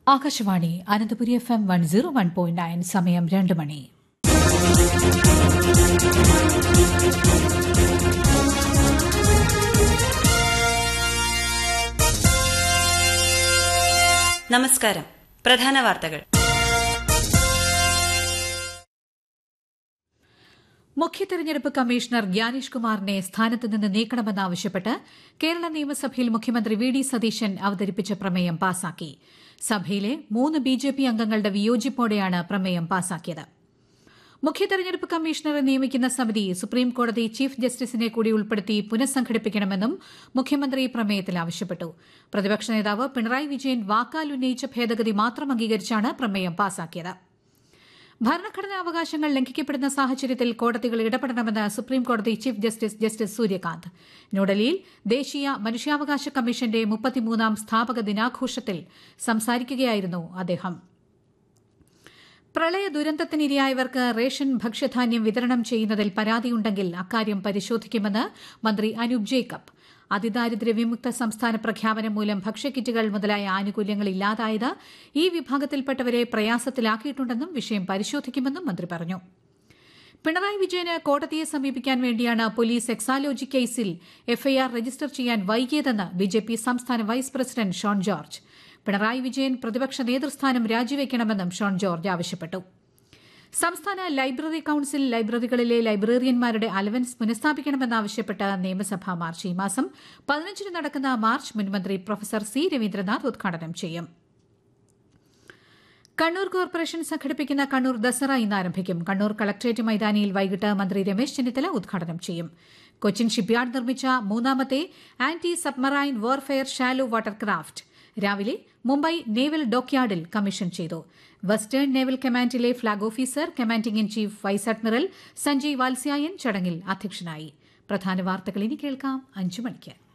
Akashvani Ananthapuri F M one zero one point nine സമയം രണ്ട് മണി നമസ്കാരം പ്രധാന വാർത്തകൾ മുഖ്യ തെരഞ്ഞെടുപ്പ് കമ്മീഷണർ ഗ്യാനേഷ് കുമാറിനെ സ്ഥാനത്ത് നിന്ന് നീക്കണമെന്നാവശ്യപ്പെട്ട് കേരള നിയമസഭയിൽ മുഖ്യമന്ത്രി വി ഡി സതീശൻ അവതരിപ്പിച്ച പ്രമേയം പാസാക്കി സഭയിലെ മൂന്ന് ബി ജെ പി അംഗങ്ങളുടെ വിയോജിപ്പോടെയാണ് പ്രമേയം പാസാക്കിയത് മുഖ്യ തെരഞ്ഞെടുപ്പ് കമ്മീഷണറെ നിയമിക്കുന്ന സമിതി സുപ്രീംകോടതി ചീഫ് ജസ്റ്റിസിനെ കൂടി ഉൾപ്പെടുത്തി പുനഃസംഘടിപ്പിക്കണമെന്നും മുഖ്യമന്ത്രി പ്രമേയത്തിൽ ആവശ്യപ്പെട്ടു പ്രതിപക്ഷ നേതാവ് പിണറായി വിജയൻ വാക്കാൽ ഉന്നയിച്ച ഭേദഗതി മാത്രം അംഗീകരിച്ചാണ് പ്രമേയം പാസാക്കിയത് ഭരണഘടനാ അവകാശങ്ങൾ ലംഘിക്കപ്പെടുന്ന സാഹചര്യത്തിൽ കോടതികൾ ഇടപെടണമെന്ന് സുപ്രീംകോടതി ചീഫ് ജസ്റ്റിസ് ജസ്റ്റിസ് സൂര്യകാന്ത് ന്യൂഡൽഹിയിൽ ദേശീയ മനുഷ്യാവകാശ കമ്മീഷന്റെ മുപ്പത്തിമൂന്നാം സ്ഥാപക ദിനാഘോഷത്തിൽ സംസാരിക്കുകയായിരുന്നു അദ്ദേഹം പ്രളയ ദുരന്തത്തിനിരയായവർക്ക് റേഷൻ ഭക്ഷ്യധാന്യം വിതരണം ചെയ്യുന്നതിൽ പരാതിയുണ്ടെങ്കിൽ അക്കാര്യം പരിശോധിക്കുമെന്ന് മന്ത്രി അനൂപ് ജേക്കബ് അതിദാരിദ്ര്യ വിമുക്ത സംസ്ഥാന പ്രഖ്യാപനം മൂലം ഭക്ഷ്യക്കിറ്റുകൾ മുതലായ ആനുകൂല്യങ്ങൾ ഇല്ലാതായത് ഈ വിഭാഗത്തിൽപ്പെട്ടവരെ പ്രയാസത്തിലാക്കിയിട്ടുണ്ടെന്നും വിഷയം പരിശോധിക്കുമെന്നും മന്ത്രി പറഞ്ഞു പിണറായി വിജയന് കോടതിയെ സമീപിക്കാൻ വേണ്ടിയാണ് പോലീസ് എക്സാലോജി കേസിൽ എഫ്ഐആർ രജിസ്റ്റർ ചെയ്യാൻ വൈകിയതെന്ന് ബിജെപി സംസ്ഥാന വൈസ് പ്രസിഡന്റ് ഷോൺ ജോർജ് പിണറായി വിജയൻ പ്രതിപക്ഷ നേതൃസ്ഥാനം രാജിവെക്കണമെന്നും ഷോൺ ജോർജ് ആവശ്യപ്പെട്ടു സംസ്ഥാന ലൈബ്രറി കൌൺസിൽ ലൈബ്രറികളിലെ ലൈബ്രറിയന്മാരുടെ അലവൻസ് പുനഃസ്ഥാപിക്കണമെന്നാവശ്യപ്പെട്ട് നിയമസഭാ മാർച്ച് ഈ മാസം പതിനഞ്ചിന് നടക്കുന്ന മാർച്ച് മുൻമന്ത്രി പ്രൊഫസർ സി രവീന്ദ്രനാഥ് ഉദ്ഘാടനം ചെയ്യും കണ്ണൂർ കോർപ്പറേഷൻ സംഘടിപ്പിക്കുന്ന കണ്ണൂർ ദസറ ഇന്ന് ആരംഭിക്കും കണ്ണൂർ കളക്ട്രേറ്റ് മൈതാനിയിൽ വൈകിട്ട് മന്ത്രി രമേശ് ചെന്നിത്തല ഉദ്ഘാടനം ചെയ്യും കൊച്ചിൻ ഷിപ്പ്യാർഡ് നിർമ്മിച്ച മൂന്നാമത്തെ anti submarine warfare shallow water craft രാവിലെ മുംബൈ നേവൽ ഡോക്യാർഡിൽ കമ്മീഷൻ ചെയ്തു വെസ്റ്റേൺ നേവൽ കമാൻഡിലെ flag officer commanding in chief vice admiral Sanjay Vatsayan ചടങ്ങിൽ അധ്യക്ഷനായി പ്രധാന വാർത്തകൾ ഇനി കേൾക്കാം അഞ്ചു മണിക്ക്